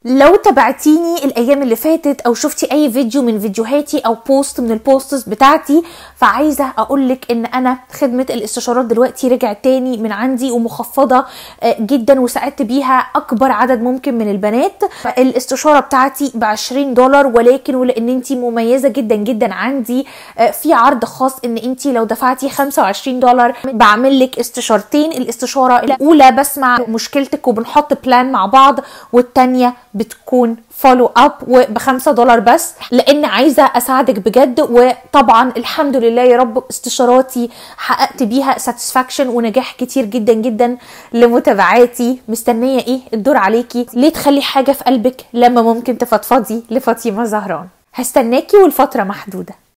لو تابعتيني الايام اللي فاتت او شفتي اي فيديو من فيديوهاتي او بوست من البوستس بتاعتي فعايزه اقولك ان انا خدمه الاستشارات دلوقتي رجعت تاني من عندي ومخفضه آه، جدا وساعدت بيها اكبر عدد ممكن من البنات الاستشاره بتاعتي ب 20 دولار ولكن ولان انت مميزه جدا جدا عندي آه، في عرض خاص ان انت لو دفعتي 25 دولار بعمل لك استشارتين الاستشاره الاولى بسمع مشكلتك وبنحط بلان مع بعض والتانيه بتكون فولو اب وب 5 دولار بس لان عايزه اساعدك بجد وطبعا الحمد لله يا رب استشاراتي حققت بيها ساتسفاكشن ونجاح كتير جدا جدا لمتابعاتي مستنيه ايه الدور عليكي ليه تخلي حاجه في قلبك لما ممكن تفضفضي لفاطمه زهران هستناكي والفتره محدوده